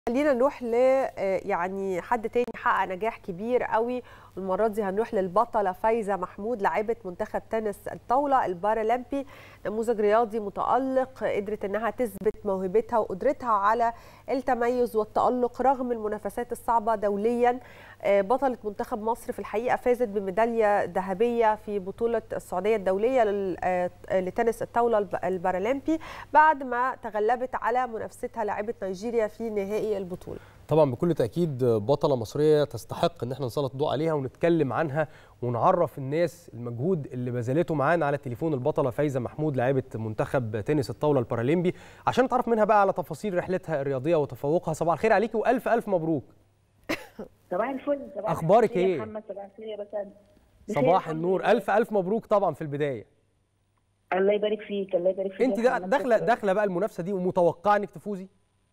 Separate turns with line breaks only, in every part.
خلينا نروح ل يعني حد تاني حقق نجاح كبير قوي المره دي هنروح للبطله فايزه محمود لاعبه منتخب تنس الطاوله البارالمبي نموذج رياضي متالق قدرت انها تثبت موهبتها وقدرتها على التميز والتالق رغم المنافسات الصعبه دوليا بطله منتخب مصر في الحقيقه فازت بميداليه ذهبيه في بطوله السعوديه الدوليه لتنس الطاوله البارالمبي بعد ما تغلبت على منافستها لاعبه نيجيريا في نهائي البطوله
طبعا بكل تاكيد بطله مصريه تستحق ان احنا نسلط الضوء عليها ونتكلم عنها ونعرف الناس المجهود اللي بذلته معانا على التليفون البطله فايزه محمود لاعبه منتخب تنس الطاوله البارالمبي عشان نتعرف منها بقى على تفاصيل رحلتها الرياضيه وتفوقها صباح الخير عليكي والف الف مبروك
صباح الفل صباح
اخبارك ايه
محمد صباح الخير يا بسام
صباح النور الف الف مبروك طبعا في البدايه
الله يبارك فيك الله يبارك فيك
انت داخله داخله بقى المنافسه دي ومتوقعه انك تفوزي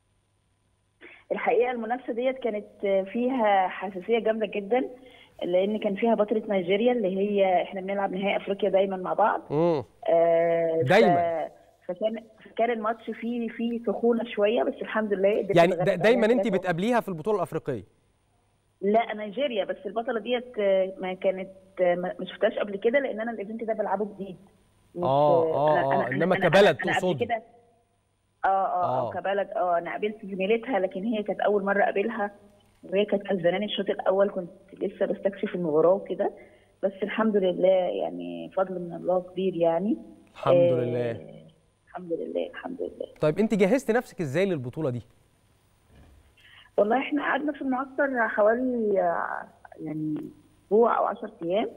الحقيقه المنافسه ديت كانت فيها حساسيه جامده جدا لان كان فيها بطله نيجيريا اللي هي احنا بنلعب نهائي افريقيا دايما مع بعض
امم
آه
دايما
ف... فكان فكان الماتش فيه فيه سخونه شويه بس الحمد لله
يعني دا دايما انت بتقابليها في البطوله الافريقيه
لا نيجيريا بس البطله ديت ما كانت ما شفتهاش قبل كده لان انا الايفنت ده بلعبه جديد
اه اه اه انما كبلد تقصدي
كده اه اه اه كبلد اه انا قابلت زميلتها لكن هي كانت اول مره اقابلها وهي كانت كسباناني الشوط الاول كنت لسه بستكشف المباراه وكده بس الحمد لله يعني فضل من الله كبير يعني
الحمد آه لله
الحمد لله الحمد لله
طيب انت جهزتي نفسك ازاي للبطوله دي؟
والله احنا قعدنا في المعسكر حوالي يعني اسبوع او 10 ايام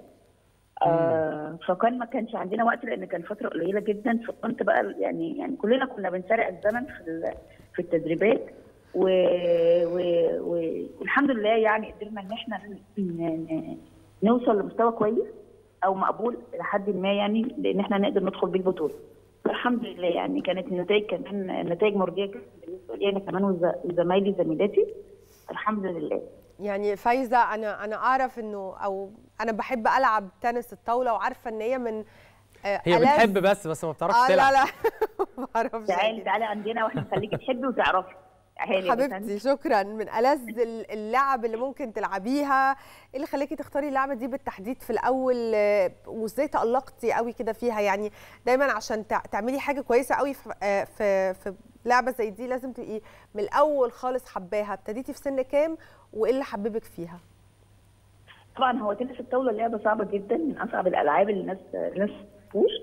آه فكان ما كانش عندنا وقت لان كان فتره قليله جدا فكنت بقى يعني يعني كلنا كنا بنسرق الزمن في في التدريبات و... و... و... والحمد لله يعني قدرنا ان احنا ن... نوصل لمستوى كويس او مقبول الى حد ما يعني لان احنا نقدر ندخل بيه البطوله الحمد لله يعني كانت النتائج كمان نتائج مرضيه جدا بالنسبه لي انا كمان وزمايلي زميلاتي الحمد لله
يعني فايزه انا انا اعرف انه او انا بحب العب تنس الطاوله وعارفه ان هي من
هي بتحب بس بس ما بتعرفش
آه
تلعب
لا لا ما بعرفش
تعالي تعالي عندنا واحنا نخليكي تحبي وتعرفي
حبيبتي شكرا من ألذ اللعب اللي ممكن تلعبيها ايه اللي خلاكي تختاري اللعبه دي بالتحديد في الاول وازاي تالقتي قوي كده فيها يعني دايما عشان تعملي حاجه كويسه قوي في في, في لعبه زي دي لازم تبقي من الاول خالص حباها ابتديتي في سن كام وايه اللي حببك فيها
طبعا هو تنس الطاوله لعبه صعبه جدا من اصعب الالعاب اللي الناس الناس تفوش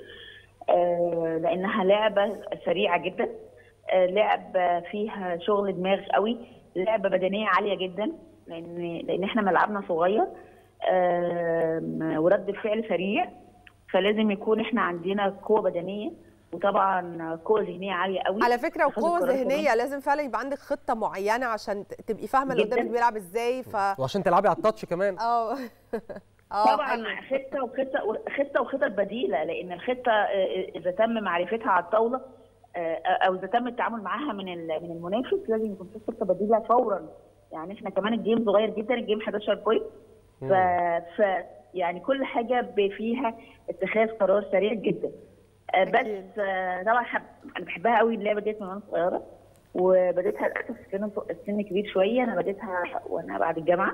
آه لانها لعبه سريعه جدا آه لعبه فيها شغل دماغ قوي لعبه بدنيه عاليه جدا لان لان احنا ملعبنا صغير آه ورد الفعل سريع فلازم يكون احنا عندنا قوه بدنيه وطبعا قوه ذهنيه عاليه قوي
على فكره وقوه ذهنيه لازم فعلا يبقى عندك خطه معينه عشان تبقي فاهمه اللي قدامك بيلعب ازاي ف
وعشان تلعبي على التاتش كمان
اه
طبعا خطه وخطه خطه وخطط بديله لان الخطه اذا تم معرفتها على الطاوله او اذا تم التعامل معاها من من المنافس لازم يكون في خطه بديله فورا يعني احنا كمان الجيم صغير جدا الجيم 11 بوينت ف... ف يعني كل حاجه فيها اتخاذ قرار سريع جدا بس طبعا حب... انا بحبها قوي اللعبه ديت من وانا صغيره وبديتها للاسف سن سن كبير شويه انا بديتها وانا بعد الجامعه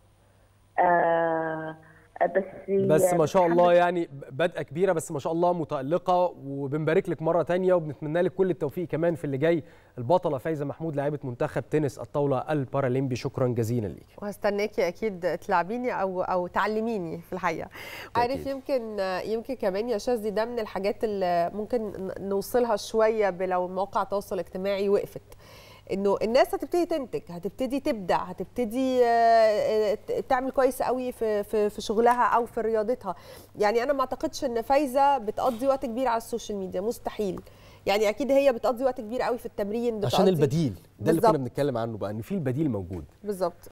آه بس
بس ما شاء الله يعني بادئه كبيره بس ما شاء الله متالقه وبنبارك لك مره ثانيه وبنتمنى لك كل التوفيق كمان في اللي جاي البطله فايزه محمود لاعبه منتخب تنس الطاوله البارالمبي شكرا جزيلا ليك
وهستناكي اكيد تلعبيني او او تعلميني في الحقيقه عارف يمكن يمكن كمان يا شاذلي ده من الحاجات اللي ممكن نوصلها شويه لو مواقع التواصل الاجتماعي وقفت انه الناس هتبتدي تنتج هتبتدي تبدع هتبتدي تعمل كويس قوي في في في شغلها او في رياضتها يعني انا ما اعتقدش ان فايزه بتقضي وقت كبير على السوشيال ميديا مستحيل يعني اكيد هي بتقضي وقت كبير قوي في التمرين
عشان البديل ده اللي كنا بنتكلم عنه بقى ان في البديل موجود
بالظبط